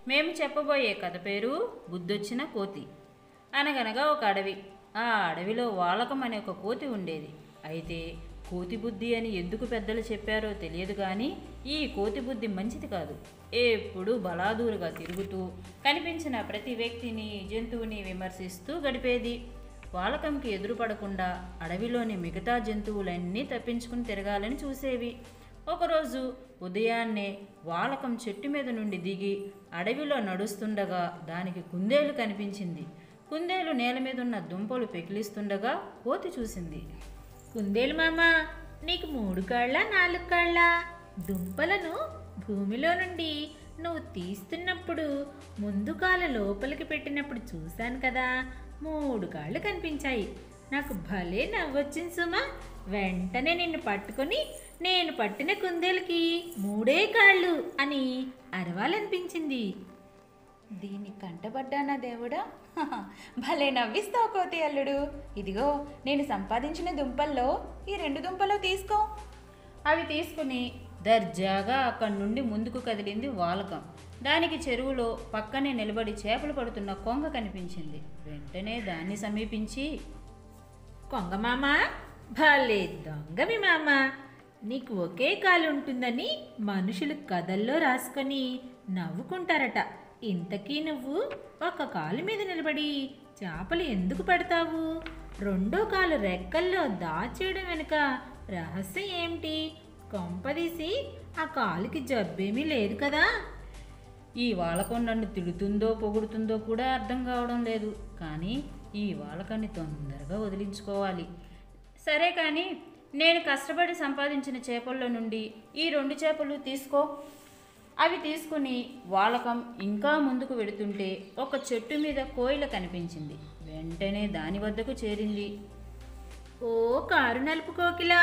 మేము చెప్పబోయే కథ పేరు బుద్ధొచ్చిన కోతి అనగనగా ఒక అడవి ఆ అడవిలో వాలకం అనే ఒక కోతి ఉండేది అయితే కోతి బుద్ధి అని ఎందుకు పెద్దలు చెప్పారో తెలియదు కానీ ఈ కోతి బుద్ధి మంచిది కాదు ఎప్పుడూ బలాదూరుగా తిరుగుతూ కనిపించిన ప్రతి వ్యక్తిని జంతువుని విమర్శిస్తూ గడిపేది వాలకంకి ఎదురుపడకుండా అడవిలోని మిగతా జంతువులన్నీ తప్పించుకుని తిరగాలని చూసేవి ఒకరోజు ఉదయాన్నే వాలకం చెట్టు మీద నుండి దిగి అడవిలో నడుస్తుండగా దానికి కుందేలు కనిపించింది కుందేలు నేల మీద ఉన్న దుంపలు పెకిలిస్తుండగా కోతి చూసింది కుందేలు మామ నీకు మూడు కాళ్ళ నాలుగు కాళ్ళ దుంపలను భూమిలో నుండి నువ్వు తీస్తున్నప్పుడు ముందు కాళ్ళ లోపలికి పెట్టినప్పుడు చూశాను కదా మూడు కాళ్ళు కనిపించాయి నాకు భలే నవ్వొచ్చింది సుమా వెంటనే నిన్ను పట్టుకొని నేను పట్టిన కుందేలుకి మూడే కాళ్ళు అని అరవాలనిపించింది దీన్ని కంటపడ్డానా దేవుడా హహ, భలే నవ్విస్తావు కోతి అల్లుడు ఇదిగో నేను సంపాదించిన దుంపల్లో ఈ రెండు దుంపలు తీసుకో అవి తీసుకుని దర్జాగా అక్కడి నుండి ముందుకు కదిలింది వాలకం దానికి చెరువులో పక్కనే నిలబడి చేపలు పడుతున్న కొంగ కనిపించింది వెంటనే దాన్ని సమీపించి కొంగ మామ భలే దొంగవి మామ నీకు ఒకే కాలు ఉంటుందని మనుషులు కథల్లో రాసుకొని నవ్వుకుంటారట ఇంతకీ నువ్వు ఒక కాలు మీద నిలబడి చేపలు ఎందుకు పడతావు రెండో కాలు రెక్కల్లో దాచేయడం వెనుక రహస్యం ఏమిటి కొంపదీసి ఆ కాలుకి జబ్బేమీ లేదు కదా ఈ వాలకం నన్ను తిడుతుందో పొగుడుతుందో కూడా అర్థం కావడం లేదు కానీ ఈ వాలకాన్ని తొందరగా వదిలించుకోవాలి సరే కానీ నేను కష్టపడి సంపాదించిన చేపల్లో నుండి ఈ రెండు చేపలు తీసుకో అవి తీసుకుని వాలకం ఇంకా ముందుకు వెడుతుంటే ఒక చెట్టు మీద కోయిల కనిపించింది వెంటనే దాని వద్దకు చేరింది ఓ కారు నలుపు కోకిలా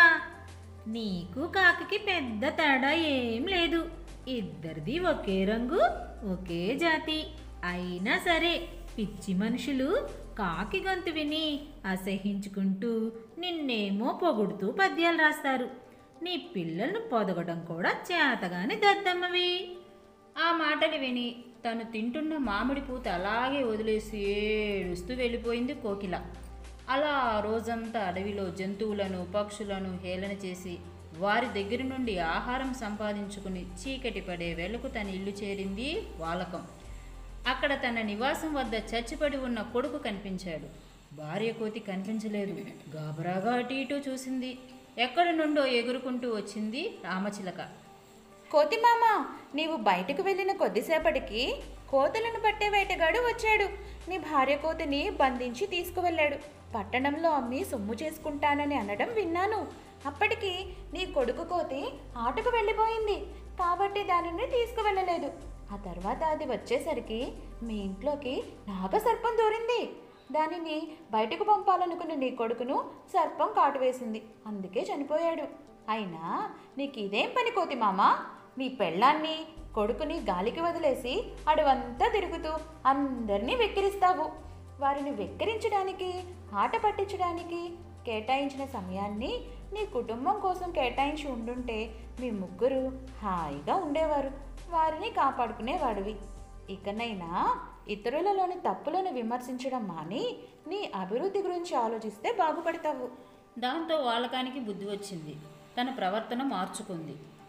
నీకు కాకికి పెద్ద తేడా ఏం లేదు ఇద్దరిది ఒకే రంగు ఒకే జాతి అయినా సరే పిచ్చి మనుషులు కాకి గొంతు విని అసహించుకుంటూ నిన్నేమో పొగుడుతూ పద్యాలు రాస్తారు నీ పిల్లలను పొదగడం కూడా చేతగాని దద్దమ్మవి ఆ మాటలు విని తను తింటున్న మామిడి పూత అలాగే వదిలేసి ఏడుస్తూ వెళ్ళిపోయింది కోకిల అలా ఆ రోజంతా అడవిలో జంతువులను పక్షులను హేళన చేసి వారి దగ్గర నుండి ఆహారం సంపాదించుకుని చీకటి పడే వేళకు తన ఇల్లు చేరింది వాలకం అక్కడ తన నివాసం వద్ద చచ్చిపడి ఉన్న కొడుకు కనిపించాడు భార్య కోతి కనిపించలేదు గాబరాగా అటు ఇటు చూసింది ఎక్కడి నుండో ఎగురుకుంటూ వచ్చింది రామచిలక కోతి మామ నీవు బయటకు వెళ్ళిన కొద్దిసేపటికి కోతులను పట్టే వేటగాడు వచ్చాడు నీ భార్య కోతిని బంధించి తీసుకువెళ్ళాడు పట్టణంలో అమ్మి సొమ్ము చేసుకుంటానని అనడం విన్నాను అప్పటికి నీ కొడుకు కోతి ఆటకు వెళ్ళిపోయింది కాబట్టి దానిని తీసుకువెళ్ళలేదు ఆ తర్వాత అది వచ్చేసరికి మీ ఇంట్లోకి నాగసర్పం దూరింది దానిని బయటకు పంపాలనుకున్న నీ కొడుకును సర్పం కాటు వేసింది అందుకే చనిపోయాడు అయినా నీకు ఇదేం పని కోతి మామ నీ పెళ్ళాన్ని కొడుకుని గాలికి వదిలేసి అడవంతా తిరుగుతూ అందరినీ వెక్కిరిస్తావు వారిని వెక్కిరించడానికి ఆట పట్టించడానికి కేటాయించిన సమయాన్ని నీ కుటుంబం కోసం కేటాయించి ఉండుంటే మీ ముగ్గురు హాయిగా ఉండేవారు వారిని కాపాడుకునేవాడివి ఇకనైనా ఇతరులలోని తప్పులను విమర్శించడం మాని నీ అభివృద్ధి గురించి ఆలోచిస్తే బాగుపడతావు దాంతో వాలకానికి బుద్ధి వచ్చింది తన ప్రవర్తన మార్చుకుంది